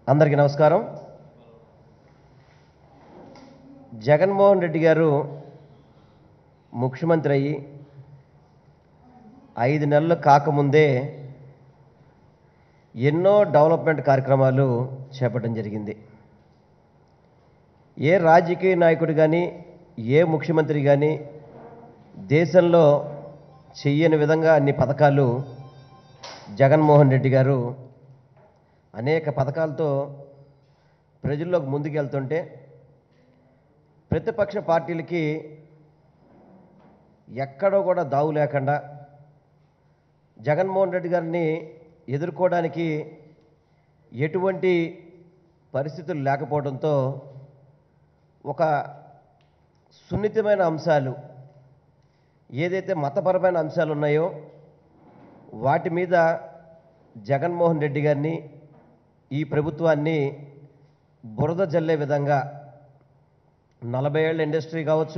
అందరికీ నమస్కారం జగన్మోహన్ రెడ్డి గారు ముఖ్యమంత్రి అయ్యి ఐదు నెలలు కాకముందే ఎన్నో డెవలప్మెంట్ కార్యక్రమాలు చేపట్టడం జరిగింది ఏ రాజకీయ నాయకుడు కానీ ఏ ముఖ్యమంత్రి కానీ దేశంలో చెయ్యని విధంగా అన్ని పథకాలు జగన్మోహన్ రెడ్డి గారు అనేక పథకాలతో ప్రజల్లోకి ముందుకెళ్తుంటే ప్రతిపక్ష పార్టీలకి ఎక్కడో కూడా దావు లేకుండా జగన్మోహన్ రెడ్డి గారిని ఎదుర్కోవడానికి ఎటువంటి పరిస్థితులు లేకపోవడంతో ఒక సున్నితమైన అంశాలు ఏదైతే మతపరమైన అంశాలు ఉన్నాయో వాటి మీద జగన్మోహన్ రెడ్డి గారిని ఈ ప్రభుత్వాన్ని బురద జల్లే విధంగా నలభై ఏళ్ళ ఇండస్ట్రీ కావచ్చు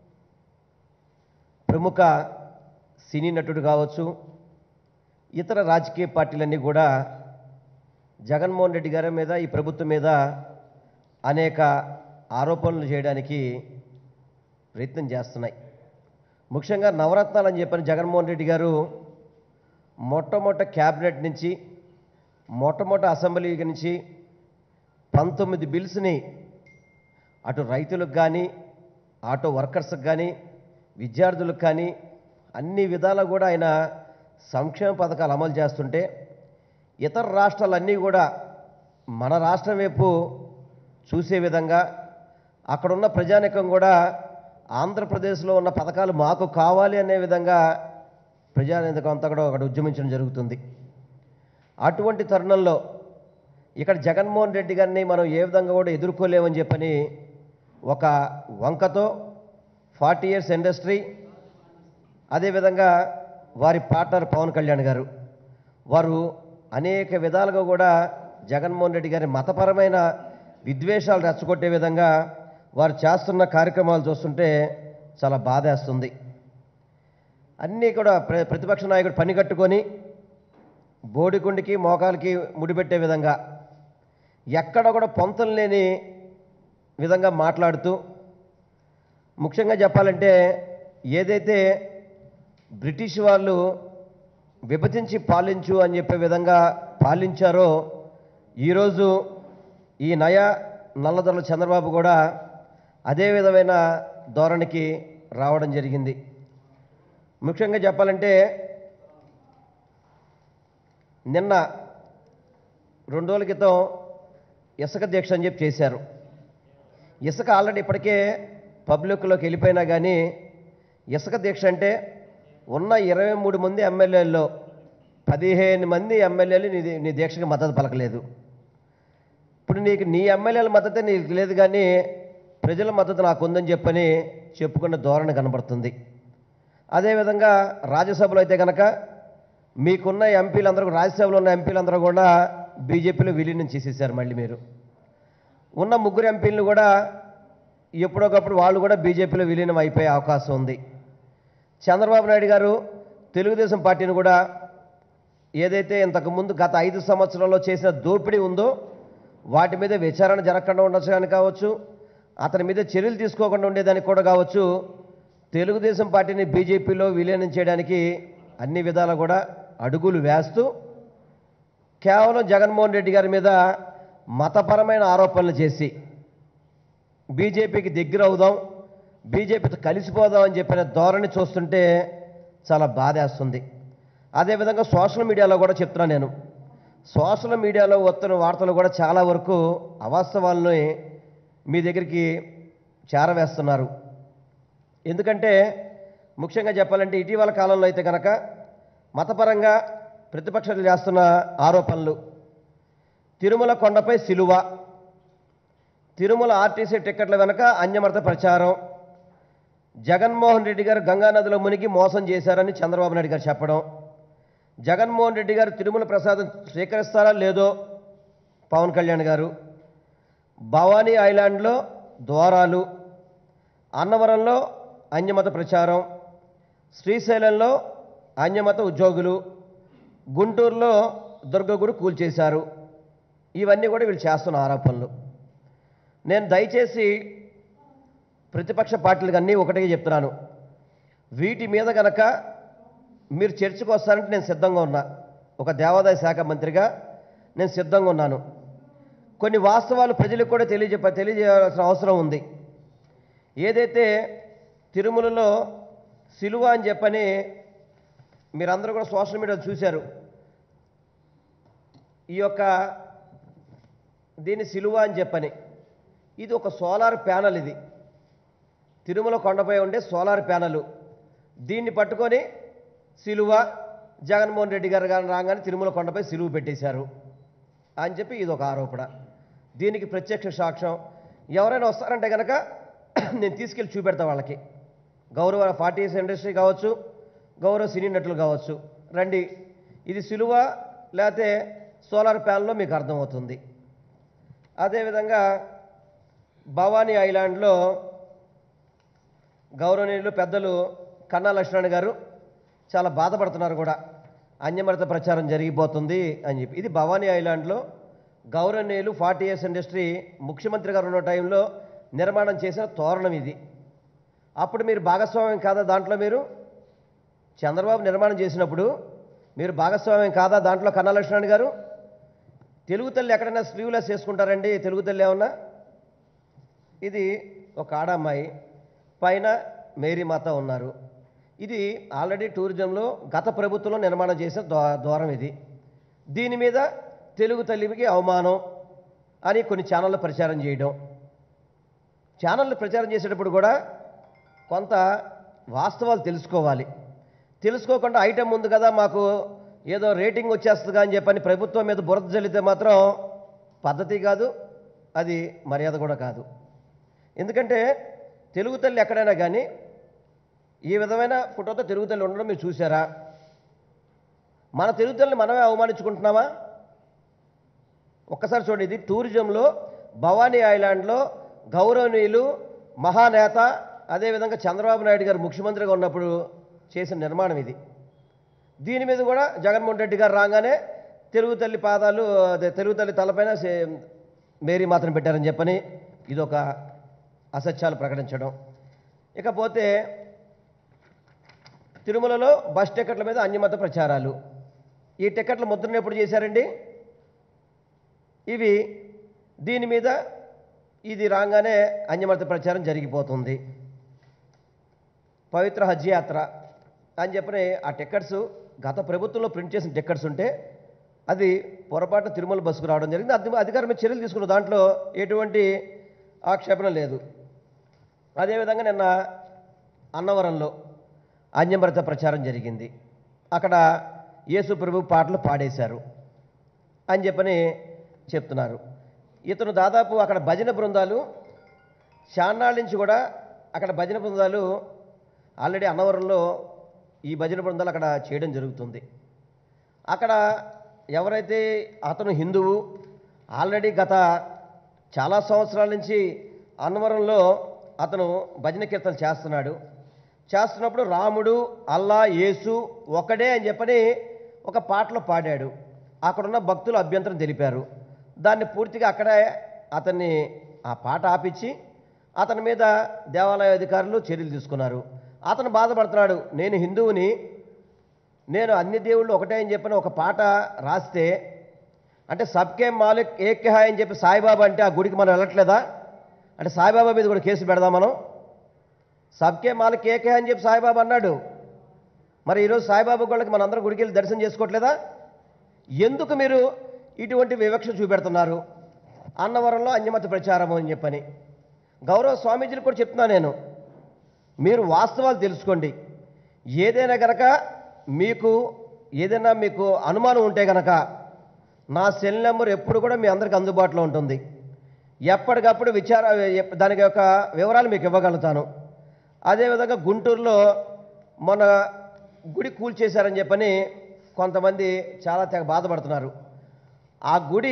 ప్రముఖ సినీ నటుడు కావచ్చు ఇతర రాజకీయ పార్టీలన్నీ కూడా జగన్మోహన్ రెడ్డి గారి మీద ఈ ప్రభుత్వం మీద అనేక ఆరోపణలు చేయడానికి ప్రయత్నం చేస్తున్నాయి ముఖ్యంగా నవరత్నాలు అని చెప్పని జగన్మోహన్ రెడ్డి గారు మొట్టమొదట క్యాబినెట్ నుంచి మొట్టమొదట అసెంబ్లీ నుంచి పంతొమ్మిది బిల్స్ని అటు రైతులకు కానీ ఆటో వర్కర్స్కి కానీ విద్యార్థులకు కానీ అన్ని విధాలా కూడా ఆయన సంక్షేమ పథకాలు అమలు చేస్తుంటే ఇతర రాష్ట్రాలన్నీ కూడా మన రాష్ట్రం వైపు చూసే విధంగా అక్కడున్న ప్రజానికం కూడా ఆంధ్రప్రదేశ్లో ఉన్న పథకాలు మాకు కావాలి అనే విధంగా ప్రజానికం అంతా కూడా అక్కడ ఉద్యమించడం జరుగుతుంది అటువంటి తరుణంలో ఇక్కడ జగన్మోహన్ రెడ్డి గారిని మనం ఏ విధంగా కూడా ఎదుర్కోలేమని చెప్పని ఒక వంకతో ఫార్టీ ఇయర్స్ ఇండస్ట్రీ అదేవిధంగా వారి పార్ట్నర్ పవన్ కళ్యాణ్ గారు వారు అనేక విధాలుగా కూడా జగన్మోహన్ రెడ్డి గారి మతపరమైన విద్వేషాలు రెచ్చగొట్టే విధంగా వారు చేస్తున్న కార్యక్రమాలు చూస్తుంటే చాలా బాధేస్తుంది అన్నీ కూడా ప్ర ప్రతిపక్ష నాయకుడు పని కట్టుకొని బోడిగుండికి మోకాలకి ముడిపెట్టే విధంగా ఎక్కడ కూడా పొంతలు లేని విధంగా మాట్లాడుతూ ముఖ్యంగా చెప్పాలంటే ఏదైతే బ్రిటిష్ వాళ్ళు విభజించి పాలించు అని చెప్పే విధంగా పాలించారో ఈరోజు ఈ నయ నల్లదొరల చంద్రబాబు కూడా అదే విధమైన ధోరణికి రావడం జరిగింది ముఖ్యంగా చెప్పాలంటే నిన్న రెండు రోజుల క్రితం ఇసుక దీక్ష అని చెప్పి చేశారు ఇసుక ఆల్రెడీ ఇప్పటికే పబ్లిక్లోకి వెళ్ళిపోయినా కానీ ఇసుక దీక్ష అంటే ఉన్న ఇరవై మూడు మంది ఎమ్మెల్యేల్లో పదిహేను మంది ఎమ్మెల్యేలు నీ నీ దీక్షకి మద్దతు పలకలేదు ఇప్పుడు నీకు నీ ఎమ్మెల్యేల మద్దతే నీకు లేదు కానీ ప్రజల మద్దతు నాకు ఉందని చెప్పని చెప్పుకున్న ధోరణి కనబడుతుంది అదేవిధంగా రాజ్యసభలో అయితే కనుక మీకున్న ఎంపీలందరూ రాజ్యసభలో ఉన్న ఎంపీలందరూ కూడా బీజేపీలో విలీనం చేసేసారు మళ్ళీ మీరు ఉన్న ముగ్గురు ఎంపీలను కూడా ఎప్పుడొకప్పుడు వాళ్ళు కూడా బీజేపీలో విలీనం అయిపోయే అవకాశం ఉంది చంద్రబాబు నాయుడు గారు తెలుగుదేశం పార్టీని కూడా ఏదైతే ఇంతకుముందు గత ఐదు సంవత్సరాల్లో చేసిన దోపిడీ ఉందో వాటి మీద విచారణ జరగకుండా ఉండొచ్చు కానీ కావచ్చు అతని మీద చర్యలు తీసుకోకుండా ఉండేదానికి కూడా కావచ్చు తెలుగుదేశం పార్టీని బీజేపీలో విలీనం చేయడానికి అన్ని విధాలా కూడా అడుగులు వేస్తూ కేవలం జగన్మోహన్ రెడ్డి గారి మీద మతపరమైన ఆరోపణలు చేసి బీజేపీకి దగ్గర అవుదాం బీజేపీతో కలిసిపోదాం అని చెప్పిన ధోరణి చూస్తుంటే చాలా బాధేస్తుంది అదేవిధంగా సోషల్ మీడియాలో కూడా చెప్తున్నాను నేను సోషల్ మీడియాలో వస్తున్న వార్తలు కూడా చాలా వరకు అవాస్తవాలని మీ దగ్గరికి చేరవేస్తున్నారు ఎందుకంటే ముఖ్యంగా చెప్పాలంటే ఇటీవల కాలంలో అయితే కనుక మతపరంగా ప్రతిపక్షాలు చేస్తున్న ఆరోపణలు తిరుమల కొండపై సిలువ తిరుమల ఆర్టీసీ టిక్కెట్ల వెనక అన్యమత ప్రచారం జగన్మోహన్ రెడ్డి గారు గంగానదిలో మునిగి మోసం చేశారని చంద్రబాబు నాయుడు గారు చెప్పడం జగన్మోహన్ రెడ్డి గారు తిరుమల ప్రసాదం స్వీకరిస్తారా లేదో పవన్ కళ్యాణ్ గారు భవానీ ఐలాండ్లో ద్వారాలు అన్నవరంలో అన్యమత ప్రచారం శ్రీశైలంలో అన్యమత ఉద్యోగులు గుంటూరులో దుర్గగుడు కూల్చేశారు ఇవన్నీ కూడా వీళ్ళు చేస్తున్న ఆరోపణలు నేను దయచేసి ప్రతిపక్ష పార్టీలకు అన్నీ ఒకటే చెప్తున్నాను వీటి మీద గనక మీరు చర్చకు వస్తారంటే నేను సిద్ధంగా ఉన్నా ఒక దేవాదాయ శాఖ మంత్రిగా నేను సిద్ధంగా ఉన్నాను కొన్ని వాస్తవాలు ప్రజలకు కూడా తెలియజెప్ప తెలియజేయాల్సిన అవసరం ఉంది ఏదైతే తిరుమలలో సిలువ అని చెప్పని మీరందరూ కూడా సోషల్ మీడియాలో చూశారు ఈ యొక్క దీన్ని సిలువ అని చెప్పని ఇది ఒక సోలార్ ప్యానల్ ఇది తిరుమల కొండపై ఉండే సోలార్ ప్యానల్ దీన్ని పట్టుకొని సిలువ జగన్మోహన్ రెడ్డి గారు గారు రాగానే తిరుమల కొండపై సిలువ పెట్టేశారు అని చెప్పి ఇది ఒక ఆరోపణ దీనికి ప్రత్యక్ష సాక్ష్యం ఎవరైనా వస్తారంటే కనుక నేను తీసుకెళ్ళి చూపెడతా వాళ్ళకి గౌరవ ఫార్టీ ఇయర్స్ ఇండస్ట్రీ కావచ్చు గౌరవ సినీ నటులు కావచ్చు రండి ఇది సిలువ లేకపోతే సోలార్ ప్యానల్లో మీకు అర్థమవుతుంది అదేవిధంగా భవానీ ఐలాండ్లో గౌరవనీయులు పెద్దలు కన్నా లక్ష్మణ్ గారు చాలా బాధపడుతున్నారు కూడా అన్యమరత ప్రచారం జరిగిపోతుంది అని చెప్పి ఇది భవానీ ఐలాండ్లో గౌరవనీయులు ఫార్టీ ఇయర్స్ ఇండస్ట్రీ ముఖ్యమంత్రి గారు ఉన్న టైంలో నిర్మాణం చేసిన తోరణం ఇది అప్పుడు మీరు భాగస్వామ్యం కాదా దాంట్లో మీరు చంద్రబాబు నిర్మాణం చేసినప్పుడు మీరు భాగస్వామ్యం కాదా దాంట్లో కన్నా లక్ష్మణ్ గారు తెలుగు తల్లి ఎక్కడైనా స్లీవ్లెస్ చేసుకుంటారండి తెలుగు తల్లి ఏమన్నా ఇది ఒక ఆడమ్మాయి పైన మేరీమాత ఉన్నారు ఇది ఆల్రెడీ టూరిజంలో గత ప్రభుత్వంలో నిర్మాణం చేసిన ద్వా- ద్వారం ఇది దీని మీద తెలుగు తల్లికి అవమానం అని కొన్ని ఛానళ్ళు ప్రచారం చేయడం ఛానళ్ళు ప్రచారం చేసేటప్పుడు కూడా కొంత వాస్తవాలు తెలుసుకోవాలి తెలుసుకోకుండా ఐటెం ఉంది కదా మాకు ఏదో రేటింగ్ వచ్చేస్తుందిగా అని చెప్పని ప్రభుత్వం మీద బురద జల్లితే మాత్రం పద్ధతి కాదు అది మర్యాద కూడా కాదు ఎందుకంటే తెలుగు తల్లి ఎక్కడైనా కానీ ఈ విధమైన ఫోటోతో తెలుగు తల్లి ఉండడం మీరు చూసారా మన తెలుగు తల్లిని మనమే అవమానించుకుంటున్నామా ఒక్కసారి చూడండి ఇది టూరిజంలో భవానీ ఐలాండ్లో గౌరవనీయులు మహానేత అదేవిధంగా చంద్రబాబు నాయుడు గారు ముఖ్యమంత్రిగా ఉన్నప్పుడు చేసిన నిర్మాణం ఇది దీని మీద కూడా జగన్మోహన్ రెడ్డి గారు రాగానే తెలుగు తల్లి పాదాలు అదే తెలుగు తల్లి తలపైన సే- మేరీ మాత్రం పెట్టారని చెప్పని ఇదొక అసత్యాలు ప్రకటించడం ఇకపోతే తిరుమలలో బస్ టికెట్ల మీద అన్యమత ప్రచారాలు ఈ టికెట్ల ముద్రను ఎప్పుడు చేశారండి ఇవి దీని మీద ఇది రాగానే అన్యమత ప్రచారం జరిగిపోతుంది పవిత్ర హజ్ యాత్ర అని చెప్పని ఆ టికెట్స్ గత ప్రభుత్వంలో ప్రింట్ చేసిన టికెట్స్ ఉంటే అది పొరపాటున తిరుమల బస్సుకు రావడం జరిగింది అది అధికారం మీద చర్యలు తీసుకున్న దాంట్లో ఎటువంటి ఆక్షేపణ లేదు అదేవిధంగా నిన్న అన్నవరంలో అన్యమృత ప్రచారం జరిగింది అక్కడ యేసు ప్రభు పాటలు పాడేశారు అని చెప్పని చెప్తున్నారు ఇతను దాదాపు అక్కడ భజన బృందాలు చాన్నాళ్ళ నుంచి కూడా అక్కడ భజన బృందాలు ఆల్రెడీ అన్నవరంలో ఈ భజన బృందాలు అక్కడ చేయడం జరుగుతుంది అక్కడ ఎవరైతే అతను హిందువు ఆల్రెడీ గత చాలా సంవత్సరాల నుంచి అన్నవరంలో అతను భజన కీర్తన చేస్తున్నాడు చేస్తున్నప్పుడు రాముడు అల్లా యేసు ఒకడే అని చెప్పని ఒక పాటలో పాడాడు అక్కడున్న భక్తులు అభ్యంతరం తెలిపారు దాన్ని పూర్తిగా అక్కడే అతన్ని ఆ పాట ఆపించి అతని మీద దేవాలయ అధికారులు చర్యలు తీసుకున్నారు అతను బాధపడుతున్నాడు నేను హిందువుని నేను అన్ని దేవుళ్ళు ఒకటే అని చెప్పిన ఒక పాట రాస్తే అంటే సబ్కే మాలిక్ ఏక్ హై అని చెప్పి సాయిబాబా అంటే ఆ గుడికి మనం వెళ్ళట్లేదా అంటే సాయిబాబా మీద కూడా కేసు పెడదాం మనం సబ్కే మాలిక్ ఏక్ హై అని చెప్పి సాయిబాబా అన్నాడు మరి ఈరోజు సాయిబాబా వాళ్ళకి మనందరం గుడికి వెళ్ళి దర్శనం చేసుకోవట్లేదా ఎందుకు మీరు ఇటువంటి వివక్ష చూపెడుతున్నారు అన్నవరంలో అన్యమత ప్రచారం అని చెప్పని గౌరవ స్వామీజీలు కూడా చెప్తున్నా నేను మీరు వాస్తవాలు తెలుసుకోండి ఏదైనా గనక మీకు ఏదైనా మీకు అనుమానం ఉంటే గనక నా సెల్ నెంబర్ ఎప్పుడు కూడా మీ అందరికి అందుబాటులో ఉంటుంది ఎప్పటికప్పుడు విచార ఎప్- దానికి యొక్క వివరాలు మీకు ఇవ్వగలుగుతాను అదేవిధంగా గుంటూరులో మొన్న గుడి కూల్చేశారని చెప్పని కొంతమంది చాలా తెగ బాధపడుతున్నారు ఆ గుడి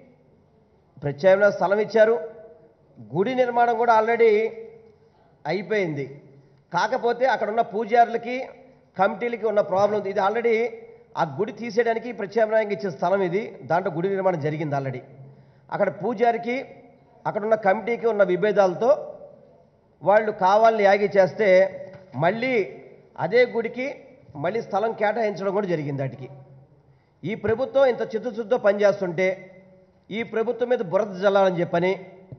ప్రత్యేకమైన స్థలం ఇచ్చారు గుడి నిర్మాణం కూడా ఆల్రెడీ అయిపోయింది కాకపోతే అక్కడ ఉన్న పూజారులకి కమిటీలకి ఉన్న ప్రాబ్లం ఇది ఆల్రెడీ ఆ గుడి తీసేయడానికి ప్రత్యామ్నాయంగా ఇచ్చిన స్థలం ఇది దాంట్లో గుడి నిర్మాణం జరిగింది ఆల్రెడీ అక్కడ పూజారికి అక్కడ ఉన్న కమిటీకి ఉన్న విభేదాలతో వాళ్ళు కావాలని యాగి చేస్తే మళ్ళీ అదే గుడికి మళ్ళీ స్థలం కేటాయించడం కూడా జరిగింది వాటికి ఈ ప్రభుత్వం ఇంత చిత్తశుద్ధితో పనిచేస్తుంటే ఈ ప్రభుత్వం మీద బురద జల్లాలని చెప్పని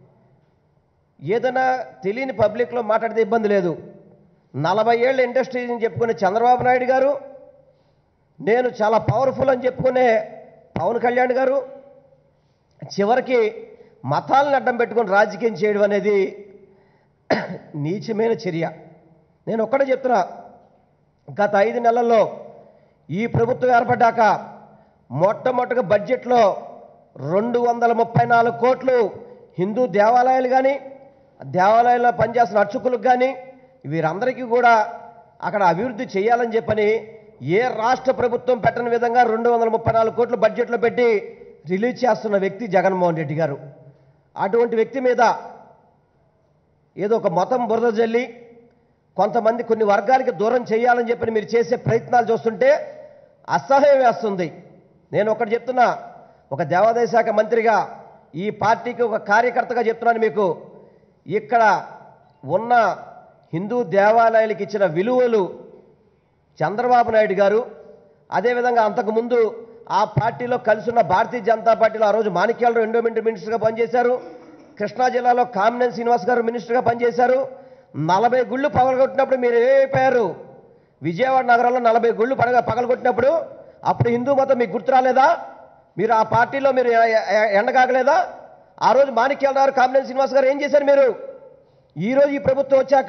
ఏదైనా తెలియని పబ్లిక్లో మాట్లాడితే ఇబ్బంది లేదు నలభై ఏళ్ళ ఇండస్ట్రీ అని చెప్పుకునే చంద్రబాబు నాయుడు గారు నేను చాలా పవర్ఫుల్ అని చెప్పుకునే పవన్ కళ్యాణ్ గారు చివరికి మతాలను అడ్డం పెట్టుకొని రాజకీయం చేయడం అనేది నీచమైన చర్య నేను ఒక్కడే చెప్తున్నా గత ఐదు నెలల్లో ఈ ప్రభుత్వం ఏర్పడ్డాక మొట్టమొదటిగా బడ్జెట్లో రెండు వందల ముప్పై నాలుగు కోట్లు హిందూ దేవాలయాలు కానీ దేవాలయాల్లో పనిచేస్తున్న అర్చకులకు కానీ వీరందరికీ కూడా అక్కడ అభివృద్ధి చేయాలని చెప్పని ఏ రాష్ట్ర ప్రభుత్వం పెట్టని విధంగా రెండు వందల ముప్పై నాలుగు కోట్లు బడ్జెట్లో పెట్టి రిలీజ్ చేస్తున్న వ్యక్తి జగన్మోహన్ రెడ్డి గారు అటువంటి వ్యక్తి మీద ఏదో ఒక మతం బురద జల్లి కొంతమంది కొన్ని వర్గాలకి దూరం చేయాలని చెప్పి మీరు చేసే ప్రయత్నాలు చూస్తుంటే అసహ్యం వేస్తుంది నేను ఒకటి చెప్తున్నా ఒక దేవాదాయ శాఖ మంత్రిగా ఈ పార్టీకి ఒక కార్యకర్తగా చెప్తున్నాను మీకు ఇక్కడ ఉన్న హిందూ దేవాలయాలకు ఇచ్చిన విలువలు చంద్రబాబు నాయుడు గారు అదేవిధంగా అంతకుముందు ఆ పార్టీలో కలిసి ఉన్న భారతీయ జనతా పార్టీలో ఆ రోజు మాణిక్యాలరావు ఎండోమెంట్ మినిస్టర్గా పనిచేశారు కృష్ణా జిల్లాలో కామినేని శ్రీనివాస్ గారు మినిస్టర్గా పనిచేశారు నలభై గుళ్ళు పగలగొట్టినప్పుడు మీరు ఏమైపోయారు విజయవాడ నగరంలో నలభై గుళ్ళు పడగ పగలగొట్టినప్పుడు అప్పుడు హిందూ మతం మీకు గుర్తు రాలేదా మీరు ఆ పార్టీలో మీరు ఎ- ఎ- ఎండగాగలేదా ఆ రోజు మాణిక్యాలరావు కామినేని శ్రీనివాస్ గారు ఏం చేశారు మీరు ఈరోజు ఈ ప్రభుత్వం వచ్చాక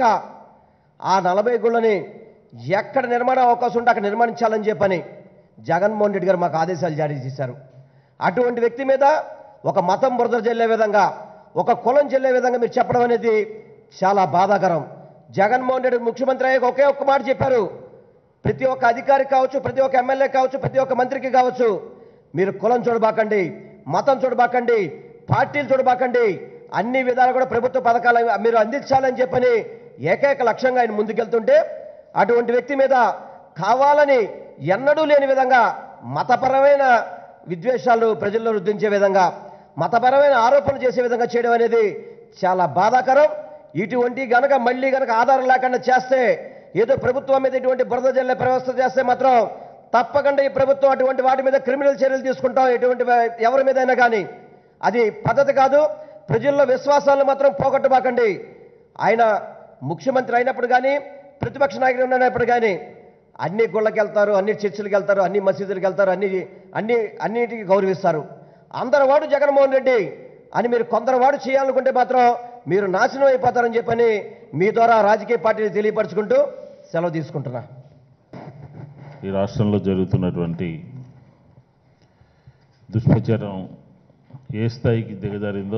ఆ నలభై గుళ్ళని ఎక్కడ నిర్మాణ అవకాశం ఉంటే అక్కడ నిర్మాణించాలని చెప్పని జగన్మోహన్ రెడ్డి గారు మాకు ఆదేశాలు జారీ చేశారు అటువంటి వ్యక్తి మీద ఒక మతం బురద చెల్లే విధంగా ఒక కులం చెల్లే విధంగా మీరు చెప్పడం అనేది చాలా బాధాకరం జగన్మోహన్ రెడ్డి ముఖ్యమంత్రి అయ్యాక ఒకే ఒక్క మాట చెప్పారు ప్రతి ఒక్క అధికారి కావచ్చు ప్రతి ఒక్క ఎమ్మెల్యే కావచ్చు ప్రతి ఒక్క మంత్రికి కావచ్చు మీరు కులం చూడబాకండి మతం చూడబాకండి పార్టీలు చూడబాకండి అన్ని విధాలు కూడా ప్రభుత్వ పథకాలు మీరు అందించాలని చెప్పని ఏకైక లక్ష్యంగా ఆయన ముందుకెళ్తుంటే అటువంటి వ్యక్తి మీద కావాలని ఎన్నడూ లేని విధంగా మతపరమైన విద్వేషాలు ప్రజల్లో రుద్దించే విధంగా మతపరమైన ఆరోపణలు చేసే విధంగా చేయడం అనేది చాలా బాధాకరం ఇటువంటి గనక మళ్ళీ గనక ఆధారం లేకుండా చేస్తే ఏదో ప్రభుత్వం మీద ఇటువంటి బురద జల్లే వ్యవస్థ చేస్తే మాత్రం తప్పకుండా ఈ ప్రభుత్వం అటువంటి వాటి మీద క్రిమినల్ చర్యలు తీసుకుంటాం ఎటువంటి ఎవరి మీదైనా కానీ అది పద్ధతి కాదు ప్రజల్లో విశ్వాసాలను మాత్రం పోగొట్టబాకండి ఆయన ముఖ్యమంత్రి అయినప్పుడు కానీ ప్రతిపక్ష నాయకుడు ఉన్నప్పుడు కానీ అన్ని గుళ్ళకి వెళ్తారు అన్ని చర్చిలకు వెళ్తారు అన్ని మసీదులకు వెళ్తారు అన్ని అన్ని అన్నిటికీ గౌరవిస్తారు అందరు వాడు జగన్మోహన్ రెడ్డి అని మీరు కొందరు వాడు చేయాలనుకుంటే మాత్రం మీరు నాశనం అయిపోతారని చెప్పని మీ ద్వారా రాజకీయ పార్టీని తెలియపరచుకుంటూ సెలవు తీసుకుంటున్నా ఈ రాష్ట్రంలో జరుగుతున్నటువంటి దుష్ప్రచారం ఏ స్థాయికి దిగజారిందో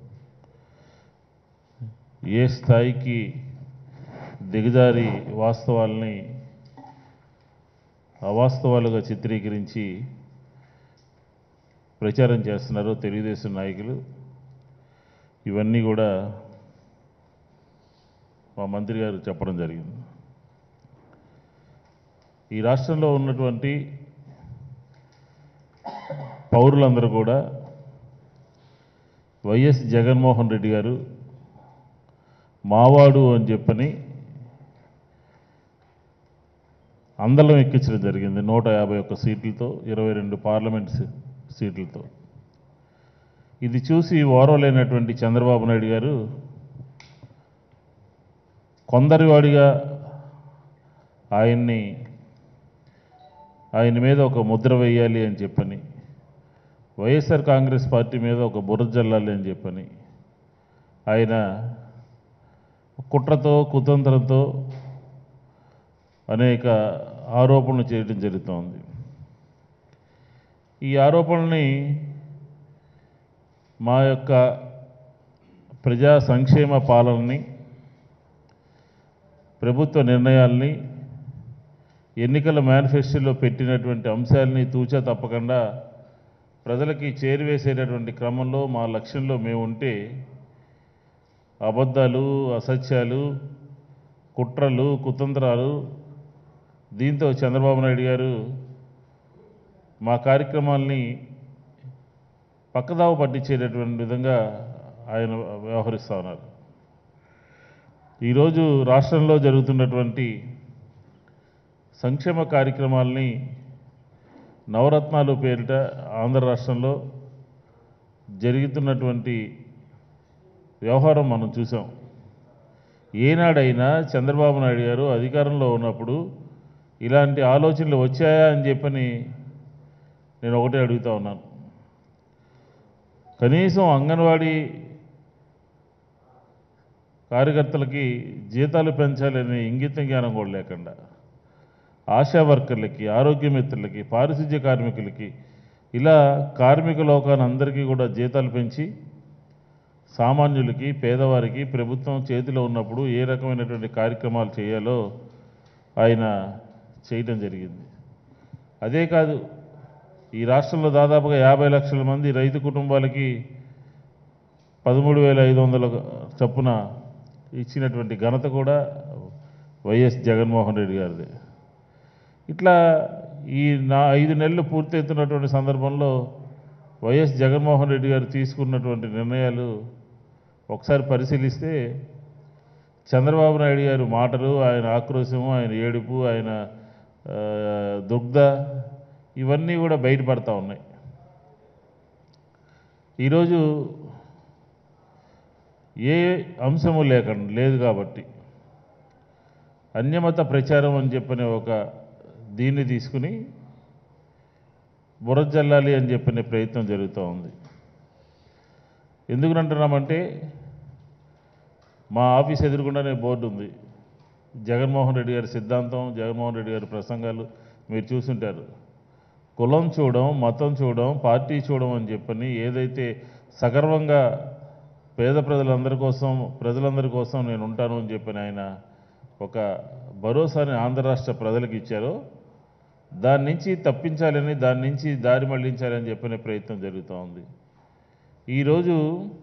ఏ స్థాయికి దిగజారి వాస్తవాల్ని అవాస్తవాలుగా చిత్రీకరించి ప్రచారం చేస్తున్నారో తెలుగుదేశం నాయకులు ఇవన్నీ కూడా మా మంత్రి గారు చెప్పడం జరిగింది ఈ రాష్ట్రంలో ఉన్నటువంటి పౌరులందరూ కూడా వైఎస్ జగన్మోహన్ రెడ్డి గారు మావాడు అని చెప్పని అందలం ఎక్కించడం జరిగింది నూట యాభై ఒక్క సీట్లతో ఇరవై రెండు పార్లమెంట్ సీ- సీట్లతో ఇది చూసి ఓర్వలేనటువంటి చంద్రబాబు నాయుడు గారు కొందరివాడిగా ఆయన్ని ఆయన మీద ఒక ముద్ర వేయాలి అని చెప్పని వైఎస్ఆర్ కాంగ్రెస్ పార్టీ మీద ఒక బురద జల్లాలి అని చెప్పని ఆయన కుట్రతో కుతంత్రంతో అనేక ఆరోపణలు చేయడం జరుగుతోంది ఈ ఆరోపణల్ని మా యొక్క ప్రజా సంక్షేమ పాలనని ప్రభుత్వ నిర్ణయాల్ని ఎన్నికల మేనిఫెస్టోలో పెట్టినటువంటి అంశాలని తూచా తప్పకుండా ప్రజలకి చేరువేసేటటువంటి క్రమంలో మా లక్ష్యంలో మేము ఉంటే అబద్ధాలు అసత్యాలు కుట్రలు కుతంత్రాలు దీంతో చంద్రబాబు నాయుడు గారు మా కార్యక్రమాల్ని పక్కదావ పట్టించేటటువంటి విధంగా ఆయన వ్యవహరిస్తూ ఉన్నారు ఈరోజు రాష్ట్రంలో జరుగుతున్నటువంటి సంక్షేమ కార్యక్రమాల్ని నవరత్నాలు పేరిట ఆంధ్ర రాష్ట్రంలో జరుగుతున్నటువంటి వ్యవహారం మనం చూసాం ఏనాడైనా చంద్రబాబు నాయుడు గారు అధికారంలో ఉన్నప్పుడు ఇలాంటి ఆలోచనలు వచ్చాయా అని చెప్పని నేను ఒకటే అడుగుతా ఉన్నాను కనీసం అంగన్వాడీ కార్యకర్తలకి జీతాలు పెంచాలనే ఇంగిత జ్ఞానం కూడా లేకుండా ఆశా వర్కర్లకి ఆరోగ్య మిత్రులకి పారిశుధ్య కార్మికులకి ఇలా కార్మిక లోకాన్ని అందరికీ కూడా జీతాలు పెంచి సామాన్యులకి పేదవారికి ప్రభుత్వం చేతిలో ఉన్నప్పుడు ఏ రకమైనటువంటి కార్యక్రమాలు చేయాలో ఆయన చేయడం జరిగింది అదే కాదు ఈ రాష్ట్రంలో దాదాపుగా యాభై లక్షల మంది రైతు కుటుంబాలకి పదమూడు వేల ఐదు వందల చొప్పున ఇచ్చినటువంటి ఘనత కూడా వైఎస్ జగన్మోహన్ రెడ్డి గారిదే ఇట్లా ఈ నా ఐదు నెలలు పూర్తవుతున్నటువంటి సందర్భంలో వైఎస్ జగన్మోహన్ రెడ్డి గారు తీసుకున్నటువంటి నిర్ణయాలు ఒకసారి పరిశీలిస్తే చంద్రబాబు నాయుడు గారు మాటలు ఆయన ఆక్రోశము ఆయన ఏడుపు ఆయన ఆ, దుగ్ధ ఇవన్నీ కూడా బయటపడతా ఉన్నాయి ఈరోజు ఏ అంశము లేకుండా లేదు కాబట్టి అన్యమత ప్రచారం అని చెప్పిన ఒక దీన్ని తీసుకుని బురజల్లాలి అని చెప్పిన ప్రయత్నం జరుగుతూ ఉంది ఎందుకంటున్నామంటే మా ఆఫీస్ ఎదురుగుండానే బోర్డు ఉంది జగన్మోహన్ రెడ్డి గారి సిద్ధాంతం జగన్మోహన్ రెడ్డి గారి ప్రసంగాలు మీరు చూసుంటారు కులం చూడడం మతం చూడడం పార్టీ చూడడం అని చెప్పని ఏదైతే సగర్వంగా పేద ప్రజలందరి కోసం ప్రజలందరి కోసం నేను ఉంటాను అని చెప్పని ఆయన ఒక భరోసాని ఆంధ్ర రాష్ట్ర ప్రజలకు ఇచ్చారో దాని నుంచి తప్పించాలని దాని నుంచి దారి మళ్లించాలని చెప్పిన ప్రయత్నం జరుగుతూ ఉంది ఈరోజు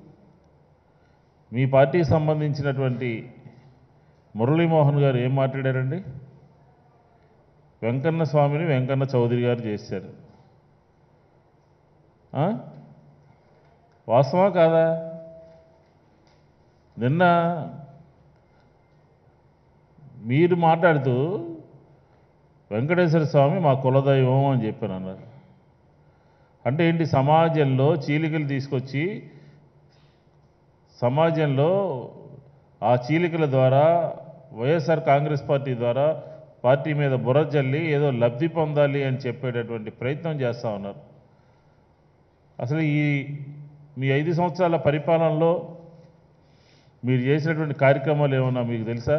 మీ పార్టీకి సంబంధించినటువంటి మురళీమోహన్ గారు ఏం మాట్లాడారండి వెంకన్న స్వామిని వెంకన్న చౌదరి గారు చేశారు ఆ? వాస్తవా కాదా నిన్న మీరు మాట్లాడుతూ వెంకటేశ్వర స్వామి మా కులదైవం అని చెప్పాను అన్నారు అంటే ఏంటి సమాజంలో చీలికలు తీసుకొచ్చి సమాజంలో ఆ చీలికల ద్వారా వైఎస్ఆర్ కాంగ్రెస్ పార్టీ ద్వారా పార్టీ మీద బుర్ర జల్లి ఏదో లబ్ధి పొందాలి అని చెప్పేటటువంటి ప్రయత్నం చేస్తూ ఉన్నారు అసలు ఈ మీ ఐదు సంవత్సరాల పరిపాలనలో మీరు చేసినటువంటి కార్యక్రమాలు ఏమన్నా మీకు తెలుసా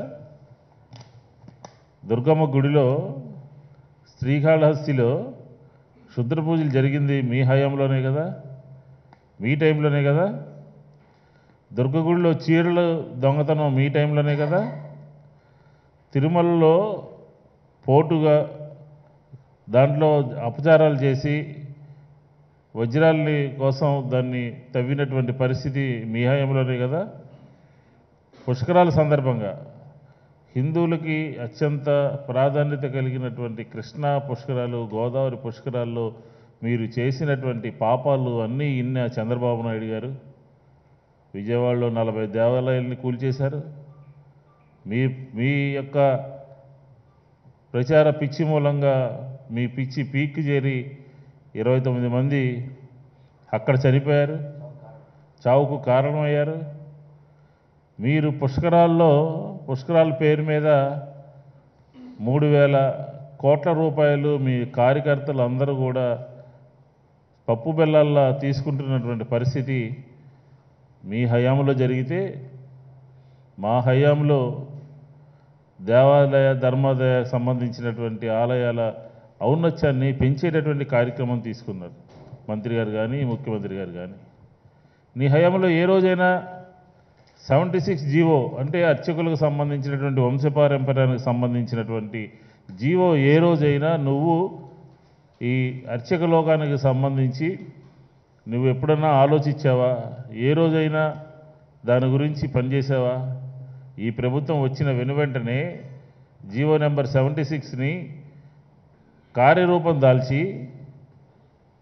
దుర్గమ్మ గుడిలో శ్రీకాళహస్తిలో శుద్ర పూజలు జరిగింది మీ హయాంలోనే కదా మీ టైంలోనే కదా దుర్గగుడిలో చీరలు దొంగతనం మీ టైంలోనే కదా తిరుమలలో పోటుగా దాంట్లో అపచారాలు చేసి వజ్రాలని కోసం దాన్ని తవ్వినటువంటి పరిస్థితి మీ హయాంలోనే కదా పుష్కరాల సందర్భంగా హిందువులకి అత్యంత ప్రాధాన్యత కలిగినటువంటి కృష్ణా పుష్కరాలు గోదావరి పుష్కరాల్లో మీరు చేసినటువంటి పాపాలు అన్నీ ఇన్న చంద్రబాబు నాయుడు గారు విజయవాడలో నలభై దేవాలయాల్ని కూల్చేశారు మీ మీ యొక్క ప్రచార పిచ్చి మూలంగా మీ పిచ్చి పీక్కి చేరి ఇరవై తొమ్మిది మంది అక్కడ చనిపోయారు చావుకు కారణమయ్యారు మీరు పుష్కరాల్లో పుష్కరాల పేరు మీద మూడు వేల కోట్ల రూపాయలు మీ కార్యకర్తలు అందరూ కూడా పప్పు బెల్లాల్లా తీసుకుంటున్నటువంటి పరిస్థితి మీ హయాంలో జరిగితే మా హయాంలో దేవాలయ ధర్మాదాయ సంబంధించినటువంటి ఆలయాల ఔన్నత్యాన్ని పెంచేటటువంటి కార్యక్రమం తీసుకున్నారు మంత్రి గారు కానీ ముఖ్యమంత్రి గారు కానీ నీ హయాంలో ఏ రోజైనా సెవెంటీ సిక్స్ జీవో అంటే అర్చకులకు సంబంధించినటువంటి వంశపారంపర్యానికి సంబంధించినటువంటి జీవో ఏ రోజైనా నువ్వు ఈ అర్చక లోకానికి సంబంధించి నువ్వు ఎప్పుడన్నా ఆలోచించావా ఏ రోజైనా దాని గురించి పనిచేసావా ఈ ప్రభుత్వం వచ్చిన వెను వెంటనే జీవో నెంబర్ సెవెంటీ సిక్స్ని కార్యరూపం దాల్చి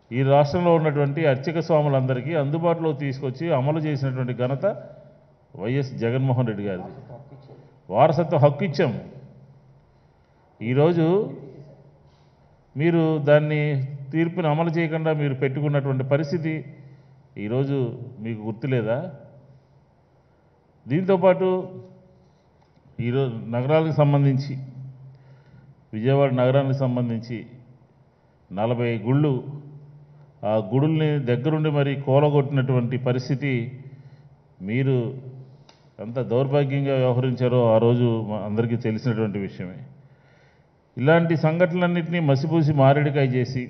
ఈ రాష్ట్రంలో ఉన్నటువంటి అర్చక స్వాములందరికీ అందుబాటులో తీసుకొచ్చి అమలు చేసినటువంటి ఘనత వైఎస్ జగన్మోహన్ రెడ్డి గారిది వారసత్వ హక్కు ఇచ్చాం ఈరోజు మీరు దాన్ని తీర్పుని అమలు చేయకుండా మీరు పెట్టుకున్నటువంటి పరిస్థితి ఈరోజు మీకు గుర్తులేదా దీంతోపాటు ఈరోజు నగరాలకు సంబంధించి విజయవాడ నగరానికి సంబంధించి నలభై గుళ్ళు ఆ గుడుల్ని దగ్గరుండి మరి కూలగొట్టినటువంటి పరిస్థితి మీరు ఎంత దౌర్భాగ్యంగా వ్యవహరించారో ఆ రోజు మా అందరికీ తెలిసినటువంటి విషయమే ఇలాంటి సంఘటనలన్నింటినీ మసిపూసి మారేడికాయ చేసి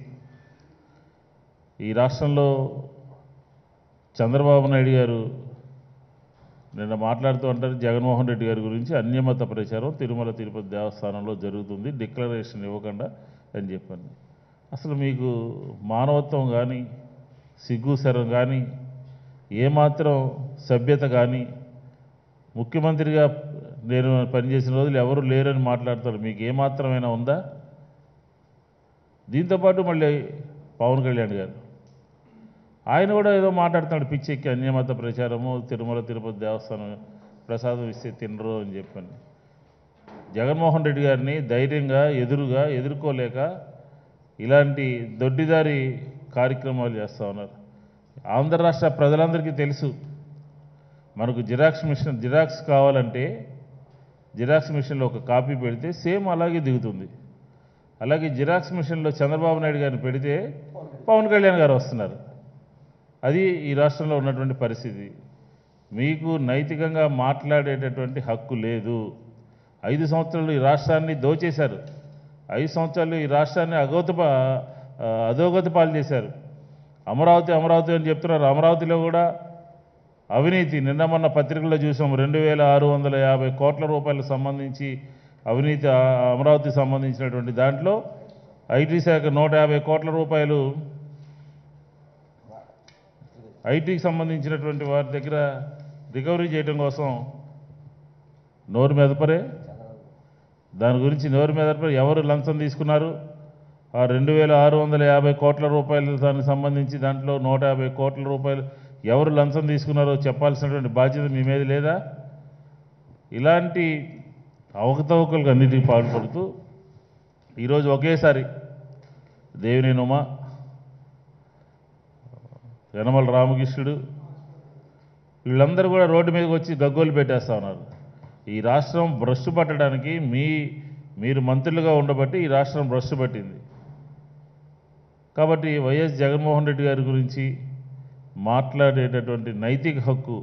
ఈ రాష్ట్రంలో చంద్రబాబు నాయుడు గారు నిన్న మాట్లాడుతూ అంటారు జగన్మోహన్ రెడ్డి గారి గురించి అన్యమత ప్రచారం తిరుమల తిరుపతి దేవస్థానంలో జరుగుతుంది డిక్లరేషన్ ఇవ్వకుండా అని చెప్పాను అసలు మీకు మానవత్వం కానీ సిగ్గు శరం కానీ ఏమాత్రం సభ్యత కానీ ముఖ్యమంత్రిగా నేను పనిచేసిన రోజులు ఎవరు లేరని మాట్లాడతారు మీకు ఏమాత్రమైనా ఉందా దీంతోపాటు మళ్ళీ పవన్ కళ్యాణ్ గారు ఆయన కూడా ఏదో మాట్లాడుతున్నాడు పిచ్చెక్కి అన్యమత ప్రచారము తిరుమల తిరుపతి దేవస్థానం ప్రసాదం ఇస్తే తినరు అని చెప్పాను జగన్మోహన్ రెడ్డి గారిని ధైర్యంగా ఎదురుగా ఎదుర్కోలేక ఇలాంటి దొడ్డిదారి కార్యక్రమాలు చేస్తూ ఉన్నారు ఆంధ్ర రాష్ట్ర ప్రజలందరికీ తెలుసు మనకు జిరాక్స్ మిషన్ జిరాక్స్ కావాలంటే జిరాక్స్ మిషన్లో ఒక కాపీ పెడితే సేమ్ అలాగే దిగుతుంది అలాగే జిరాక్స్ మిషన్లో చంద్రబాబు నాయుడు గారిని పెడితే పవన్ కళ్యాణ్ గారు వస్తున్నారు అది ఈ రాష్ట్రంలో ఉన్నటువంటి పరిస్థితి మీకు నైతికంగా మాట్లాడేటటువంటి హక్కు లేదు ఐదు సంవత్సరాలు ఈ రాష్ట్రాన్ని దోచేశారు ఐదు సంవత్సరాలు ఈ రాష్ట్రాన్ని అగోత అధోగతి పాలు చేశారు అమరావతి అమరావతి అని చెప్తున్నారు అమరావతిలో కూడా అవినీతి నిన్న మొన్న పత్రికల్లో చూసాం రెండు వేల ఆరు వందల యాభై కోట్ల రూపాయలకు సంబంధించి అవినీతి ఆ, అమరావతికి సంబంధించినటువంటి దాంట్లో ఐటీ శాఖ నూట యాభై కోట్ల రూపాయలు ఐటీకి సంబంధించినటువంటి వారి దగ్గర రికవరీ చేయడం కోసం నోరు మెదపరే దాని గురించి నోరు మెదపరే ఎవరు లంచం తీసుకున్నారు ఆ రెండు వేల ఆరు వందల యాభై కోట్ల రూపాయలు దానికి సంబంధించి దాంట్లో నూట యాభై కోట్ల రూపాయలు ఎవరు లంచం తీసుకున్నారో చెప్పాల్సినటువంటి బాధ్యత మీ మీద లేదా ఇలాంటి అవకతవకలకు అన్నిటికీ పాల్పడుతూ ఈరోజు ఒకేసారి దేవినేని ఉమా యనమల రామకృష్ణుడు వీళ్ళందరూ కూడా రోడ్డు మీదకి వచ్చి గగ్గోలు పెట్టేస్తా ఉన్నారు ఈ రాష్ట్రం భ్రష్టు పట్టడానికి మీ మీరు మంత్రులుగా ఉండబట్టి ఈ రాష్ట్రం భ్రష్టు పట్టింది కాబట్టి వైఎస్ జగన్మోహన్ రెడ్డి గారి గురించి మాట్లాడేటటువంటి నైతిక హక్కు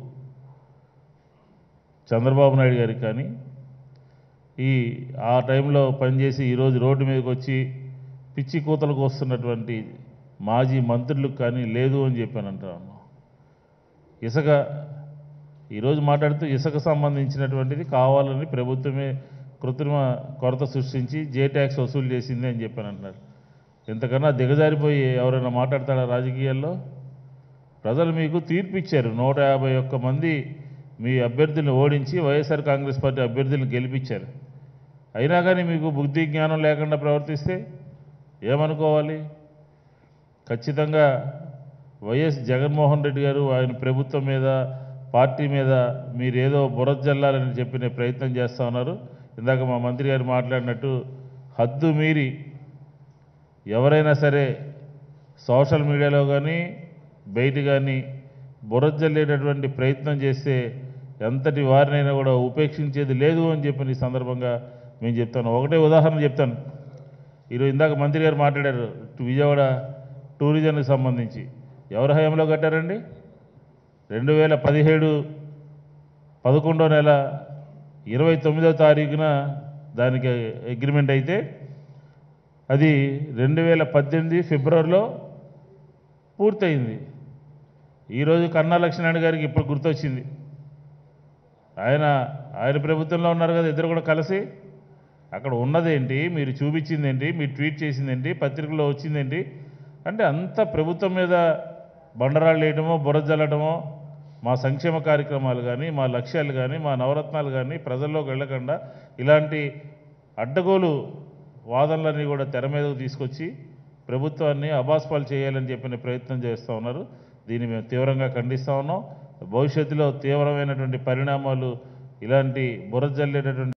చంద్రబాబు నాయుడు గారికి కానీ ఈ ఆ టైంలో పనిచేసి ఈరోజు రోడ్డు మీదకి వచ్చి పిచ్చి కూతలకు వస్తున్నటువంటి మాజీ మంత్రులకు కానీ లేదు అని చెప్పాను అంటాను ఇసుక ఈరోజు మాట్లాడుతూ ఇసుక సంబంధించినటువంటిది కావాలని ప్రభుత్వమే కృత్రిమ కొరత సృష్టించి జే ట్యాక్స్ వసూలు చేసింది అని చెప్పాను అంటున్నారు ఇంతకన్నా దిగజారిపోయి ఎవరైనా మాట్లాడతారా రాజకీయాల్లో ప్రజలు మీకు తీర్పు ఇచ్చారు నూట యాభై ఒక్క మంది మీ అభ్యర్థులను ఓడించి వైఎస్ఆర్ కాంగ్రెస్ పార్టీ అభ్యర్థులను గెలిపించారు అయినా కానీ మీకు బుద్ధి జ్ఞానం లేకుండా ప్రవర్తిస్తే ఏమనుకోవాలి ఖచ్చితంగా వైఎస్ జగన్మోహన్ రెడ్డి గారు ఆయన ప్రభుత్వం మీద పార్టీ మీద మీరు ఏదో బురద జల్లాలని చెప్పిన ప్రయత్నం చేస్తూ ఉన్నారు ఇందాక మా మంత్రి గారు మాట్లాడినట్టు హద్దు మీరి ఎవరైనా సరే సోషల్ మీడియాలో కానీ బయట కానీ బురద జల్లేటటువంటి ప్రయత్నం చేస్తే ఎంతటి వారినైనా కూడా ఉపేక్షించేది లేదు అని చెప్పి ఈ సందర్భంగా మేము చెప్తాను ఒకటే ఉదాహరణ చెప్తాను ఈరోజు ఇందాక మంత్రి గారు మాట్లాడారు విజయవాడ టూరిజంకి సంబంధించి ఎవరి హయాంలో కట్టారండి రెండు వేల పదిహేడు పదకొండో నెల ఇరవై తొమ్మిదో తారీఖున దానికి అగ్రిమెంట్ అయితే అది రెండు వేల పద్దెనిమిది ఫిబ్రవరిలో పూర్తయింది ఈరోజు కన్నా లక్ష్మీనారాయణ గారికి ఇప్పుడు గుర్తొచ్చింది ఆయన ఆయన ప్రభుత్వంలో ఉన్నారు కదా ఇద్దరు కూడా కలిసి అక్కడ ఉన్నదేంటి మీరు చూపించిందేంటి మీరు ట్వీట్ చేసిందేంటి పత్రికలో వచ్చిందేంటి అంటే అంత ప్రభుత్వం మీద బండరాళ్ళు వేయడమో బురద జల్లడమో మా సంక్షేమ కార్యక్రమాలు కానీ మా లక్ష్యాలు కానీ మా నవరత్నాలు కానీ ప్రజల్లోకి వెళ్ళకుండా ఇలాంటి అడ్డగోలు వాదనలన్నీ కూడా తెర మీదకు తీసుకొచ్చి ప్రభుత్వాన్ని అబాస్పాలు చేయాలని చెప్పిన ప్రయత్నం చేస్తూ ఉన్నారు దీన్ని మేము తీవ్రంగా ఖండిస్తూ ఉన్నాం భవిష్యత్తులో తీవ్రమైనటువంటి పరిణామాలు ఇలాంటి బురద జల్లేటటువంటి